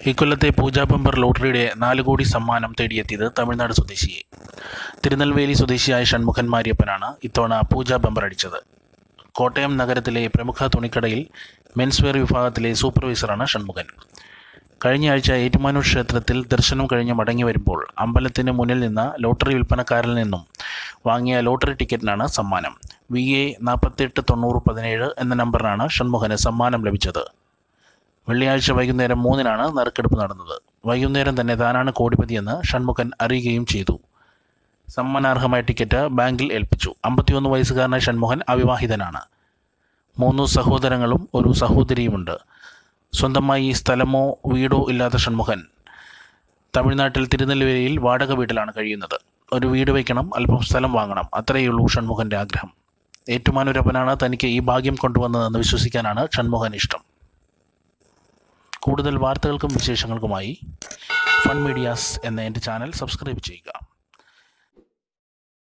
ഇക്കൊല്ലത്തെ പൂജാ ബമ്പർ ലോട്ടറിയുടെ നാല് കോടി സമ്മാനം തേടിയെത്തിയത് തമിഴ്നാട് സ്വദേശിയെ തിരുനെൽവേലി സ്വദേശിയായ ഷൺമുഖൻ മാരിയപ്പനാണ് ഇത്തവണ പൂജാ ബമ്പർ അടിച്ചത് കോട്ടയം നഗരത്തിലെ പ്രമുഖ തുണിക്കടയിൽ മെൻസ്വെയർ വിഭാഗത്തിലെ സൂപ്പർവൈസറാണ് ഷൺമുഖൻ കഴിഞ്ഞ ആഴ്ച ഏറ്റുമാനൂർ ക്ഷേത്രത്തിൽ ദർശനം കഴിഞ്ഞ് മടങ്ങി വരുമ്പോൾ അമ്പലത്തിന് മുന്നിൽ നിന്ന ലോട്ടറി വിൽപ്പനക്കാരിൽ നിന്നും വാങ്ങിയ ലോട്ടറി ടിക്കറ്റിനാണ് സമ്മാനം വി എ നാൽപ്പത്തെട്ട് തൊണ്ണൂറ് പതിനേഴ് എന്ന നമ്പറിനാണ് ഷൺമുഖന് സമ്മാനം ലഭിച്ചത് വെള്ളിയാഴ്ച വൈകുന്നേരം മൂന്നിനാണ് നറുക്കെടുപ്പ് നടന്നത് വൈകുന്നേരം തന്നെ താനാണ് കോടിപതിയെന്ന് ഷൺമുഖൻ അറിയുകയും ചെയ്തു സമ്മാനാർഹമായ ടിക്കറ്റ് ബാങ്കിൽ ഏൽപ്പിച്ചു അമ്പത്തിയൊന്ന് വയസ്സുകാരനായ ഷൺമുഖൻ അവിവാഹിതനാണ് മൂന്ന് സഹോദരങ്ങളും ഒരു സഹോദരിയുമുണ്ട് സ്വന്തമായി സ്ഥലമോ വീടോ ഇല്ലാത്ത ഷൺമുഖൻ തമിഴ്നാട്ടിൽ തിരുനെല്വേലിയിൽ വാടക വീട്ടിലാണ് കഴിയുന്നത് ഒരു വീട് വയ്ക്കണം അല്പം സ്ഥലം വാങ്ങണം അത്രയുള്ളൂ ഷൺമുഖൻ്റെ ആഗ്രഹം ഏറ്റുമാനൂരപ്പനാണ് തനിക്ക് ഈ ഭാഗ്യം കൊണ്ടുവന്നതെന്ന് വിശ്വസിക്കാനാണ് ഷൺമുഖൻ ഇഷ്ടം കൂടുതൽ വാർത്തകൾക്കും വിശേഷങ്ങൾക്കുമായി ഫൺ മീഡിയാസ് എന്ന എൻ്റെ ചാനൽ സബ്സ്ക്രൈബ് ചെയ്യുക